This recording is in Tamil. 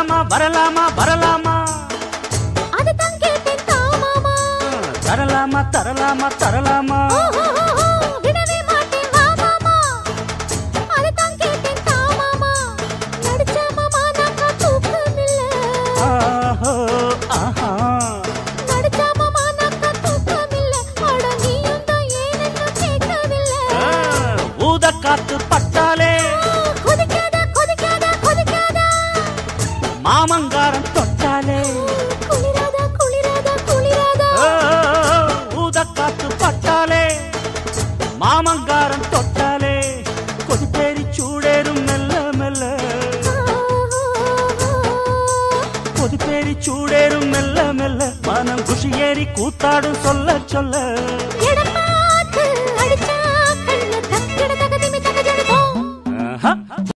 வரலாமா வரலாமா வரலாமா அதுதான் கேட்டேன் தாமாமா தரலாமா தரலாமா தரலாமா ஓஹோஹோஹோ, விடவே மாட்டேன் வா மாமா அதுதான் கேட்டேன் தாமாமா நடிச்ச மாமா நாக்கா தூக்கமில்ல ஆஹோ, ஆஹா. நடிச்ச மாமா நாக்கா தூக்கமில்ல அட நீயும் தான் ஏனென்னு கேட்கவில்லை ஆ, ஊத காத்து பட்டாலே கொதிக்காத கொதிக்காத கொதிக்காத மாமங்காரம் தொட்டாலே குளிராத குளிராத குளிராத ஓ, ஊத காத்து பட்டாலே மாமங்காரம் தொட்டாலே கொதிப்பேரி சூடேறும் மெல்ல மெல்ல கொதிப்பேரி சூடேறும் மெல்ல மெல்ல மனம் குஷி ஏறி கூத்தாடும் சொல்ல சொல்ல எடப்பாத்து அடிச்சா